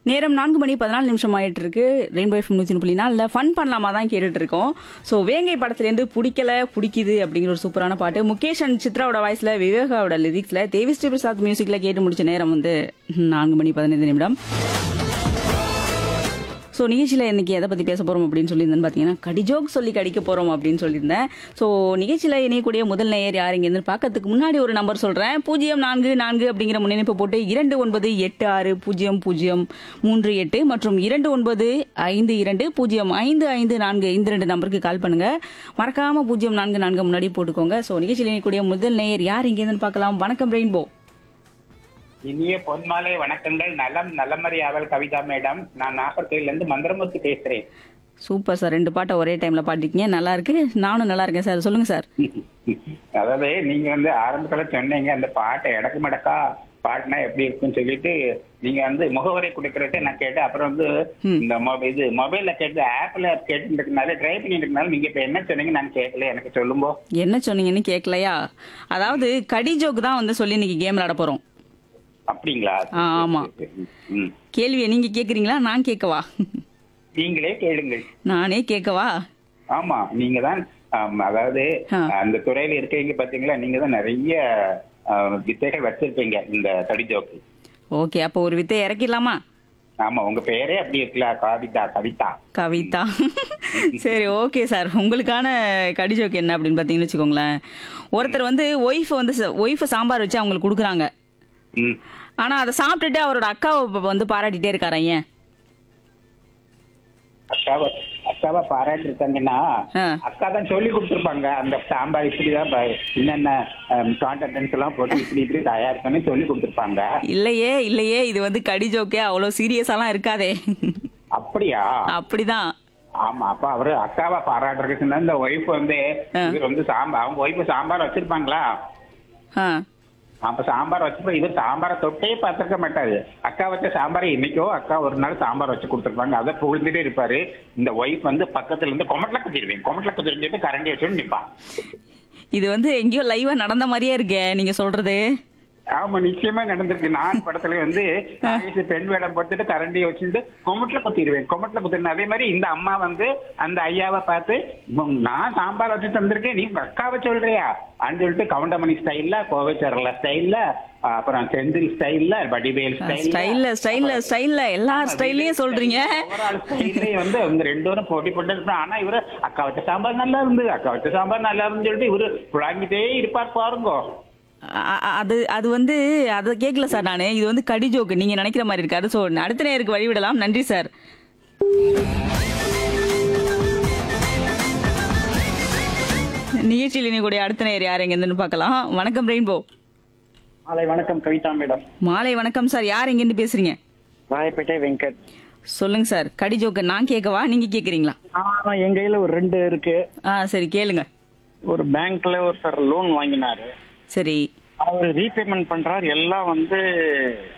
நேரம் நான்கு மணி பதினாலு நிமிஷம் ஆயிட்டு இருக்கு ரெயின்போ எஃப்எம் நூற்றி புள்ளி நாலில் ஃபன் பண்ணலாமா தான் கேட்டுட்டு இருக்கோம் ஸோ வேங்கை படத்துலேருந்து பிடிக்கல பிடிக்குது அப்படிங்கிற ஒரு சூப்பரான பாட்டு முகேஷ் அண்ட் சித்ராவோட வாய்ஸில் விவேகாவோட லிரிக்ஸில் தேவிஸ்ரீ பிரசாத் மியூசிக்கில் கேட்டு முடிச்ச நேரம் வந்து நான்கு மணி பதினைந்து நிமிடம் ஸோ நிகழ்ச்சியில் இன்னைக்கு எதை பற்றி பேச போகிறோம் அப்படின்னு சொல்லியிருந்தேன்னு பார்த்தீங்கன்னா கடிஜோக் சொல்லி கடிக்க போகிறோம் அப்படின்னு சொல்லியிருந்தேன் ஸோ நிகழ்ச்சியில் இணையக்கூடிய முதல் நேயர் யார் இங்கேருந்து பார்க்கறதுக்கு முன்னாடி ஒரு நம்பர் சொல்கிறேன் பூஜ்ஜியம் நான்கு நான்கு அப்படிங்கிற முன்னிணைப்பு போட்டு இரண்டு ஒன்பது எட்டு ஆறு பூஜ்ஜியம் பூஜ்ஜியம் மூன்று எட்டு மற்றும் இரண்டு ஒன்பது ஐந்து இரண்டு பூஜ்ஜியம் ஐந்து ஐந்து நான்கு இந்த ரெண்டு நம்பருக்கு கால் பண்ணுங்கள் மறக்காமல் பூஜ்ஜியம் நான்கு நான்கு முன்னாடி போட்டுக்கோங்க ஸோ நிகழ்ச்சியில் இணையக்கூடிய முதல் நேயர் யார் இங்கேருந்து பார்க்கலாம் வணக்கம் ரெயின்போ இனிய பொன்மாலை வணக்கங்கள் நலம் நலமறியாவல் கவிதா மேடம் நான் நாகர்கோயில இருந்து மந்திரமுத்து பேசுறேன் சூப்பர் சார் ரெண்டு பாட்டை ஒரே டைமில் பாடிருக்கீங்க நல்லா இருக்கு நானும் நல்லா இருக்கேன் சார் சொல்லுங்கள் சார் அதாவது நீங்க வந்து ஆரம்பத்துல சொன்னீங்க அந்த பாட்டை இடக்கு மடக்கா பாட்டுனா எப்படி இருக்குன்னு சொல்லிட்டு நீங்க வந்து முகவரை கொடுக்கறது நான் கேட்டேன் அப்புறம் வந்து இந்த மொபைல் இது மொபைல்ல கேட்டு ஆப்ல கேட்டுருக்கனால ட்ரை பண்ணிட்டு இருக்கனால நீங்க இப்ப என்ன சொன்னீங்க நான் கேட்கல எனக்கு சொல்லும்போ என்ன சொன்னீங்கன்னு கேட்கலையா அதாவது கடி ஜோக் தான் வந்து சொல்லி இன்னைக்கு கேம் விளையாட போறோம் அப்படிங்களா ஆ, ஆமா. ம். கேள்வியை நீங்க கேக்குறீங்களா நான் கேட்கவா நீங்களே கேளுங்கள் நானே கேட்கவா ஆமா நீங்க தான் ஆம், அதாவது ஆ. அந்த துறையில இருக்கீங்க பாத்தீங்களா நீங்க தான் நிறைய ஆ, வித்தைகள் வச்சிருப்பீங்க இந்த கடிஜோக்கு ஓகே அப்போ ஒரு வித்தை இறக்கிடலாமா ஆமா உங்க பேரே அப்படி இருக்குல்ல கவிதா கவிதா கவிதா சரி ஓகே சார் உங்களுக்கான கடி ஜோக் என்ன அப்படின்னு பார்த்தீங்கன்னு வச்சுக்கோங்களேன் ஒருத்தர் வந்து ஒய்ஃப் வந்து ஒய்ஃபை சாம்பார் வச்சு அவங்களுக்கு கொடுக்குறாங்க ம். ஆனா அதை சாப்பிட்டுட்டு அவரோட அக்காவை இப்ப வந்து பாராட்டிட்டே இருக்காரா ஏன் அக்காவை அக்காவை பாராட்டி இருக்காங்கன்னா ஆ. அக்கா தான் சொல்லி கொடுத்துருப்பாங்க அந்த சாம்பார் இப்படிதான் ப- என்னென்ன கான்டென்ட்ஸ் எல்லாம் போட்டு இப்படி இப்படி தயார் பண்ணி சொல்லி கொடுத்துருப்பாங்க இல்லையே இல்லையே இது வந்து கடி ஜோக்கே அவ்வளோ சீரியஸாலாம் இருக்காதே அப்படியா அப்படிதான் ஆமா அப்ப அவரு அக்காவை பாராட்டுறதுக்கு இந்த ஒய்ஃப் வந்து ஆ. இவர் வந்து சாம்பார் அவங்க ஒய்ஃப் சாம்பார் வச்சிருப்பாங்களா ஆ அப்ப சாம்பார் வச்சப்ப இவர் சாம்பாரை தொட்டே பார்த்திருக்க மாட்டாரு அக்கா வச்ச சாம்பாரை இன்னைக்கோ அக்கா ஒரு நாள் சாம்பார் வச்சு கொடுத்துருப்பாங்க அதை புகழ்ந்துட்டே இருப்பாரு இந்த ஒய்ஃப் வந்து பக்கத்துல இருந்து கொமட்டில குத்திடுவேன் கொமட்டில குத்திருந்துட்டு கரண்டி வச்சுட்டு நிப்பான் இது வந்து எங்கேயோ லைவா நடந்த மாதிரியே இருக்கே நீங்க சொல்றது ஆமா நிச்சயமா நடந்திருக்கு நான் படத்துல வந்து நாகேஷ் பெண் வேடம் போட்டுட்டு கரண்டியை வச்சுட்டு கொமட்டில குத்திடுவேன் கொமட்டில குத்திருந்தேன் அதே மாதிரி இந்த அம்மா வந்து அந்த ஐயாவை பார்த்து "உம், நான் சாம்பார் வச்சு தந்திருக்கேன் நீ உங்க அக்காவை சொல்றியா அப்படின்னு சொல்லிட்டு கவுண்டமணி ஸ்டைல்ல கோவை சரள ஸ்டைல்ல அப்புறம் செந்தில் ஸ்டைல்ல வடிவேல் ஸ்டைல்ல ஸ்டைல்ல ஸ்டைல்ல எல்லா ஸ்டைல்லையும் சொல்றீங்க ஸ்டைல்லே வந்து அவங்க ரெண்டு பேரும் போட்டி போட்டு இருப்பாங்க. ஆனா இவரு அக்கா வச்ச சாம்பார் நல்லா இருந்து அக்கா வச்ச சாம்பார் நல்லா இருந்துன்னு சொல்லிட்டு இவரு புழாங்கிட்டே இருப்பார் பாருங்க அ- அ- அது அது வந்து அதை கேட்கல சார் நானு இது வந்து கடி ஜோக்கு நீங்க நினைக்கிற மாதிரி இருக்காரு ஸோ அடுத்த நேருக்கு வழிவிடலாம் நன்றி சார் நிகழ்ச்சியில் இணையக்கூடிய அடுத்த நேர் யார் எங்கேருந்து பார்க்கலாம் வணக்கம் ரெயின்போ மாலை வணக்கம் கவிதா மேடம் மாலை வணக்கம் சார் யார் எங்கேருந்து பேசுறீங்க ராயப்பேட்டை வெங்கட் சொல்லுங்க சார் கடி ஜோக்கு நான் கேட்கவா நீங்க கேக்குறீங்களா ஆனா என் கையில ஒரு ரெண்டு இருக்கு ஆ சரி கேளுங்க ஒரு பேங்க்ல ஒருத்தர் லோன் வாங்கினாரு சரி அவர் ரீபேமெண்ட் பண்றாரு எல்லாம் வந்து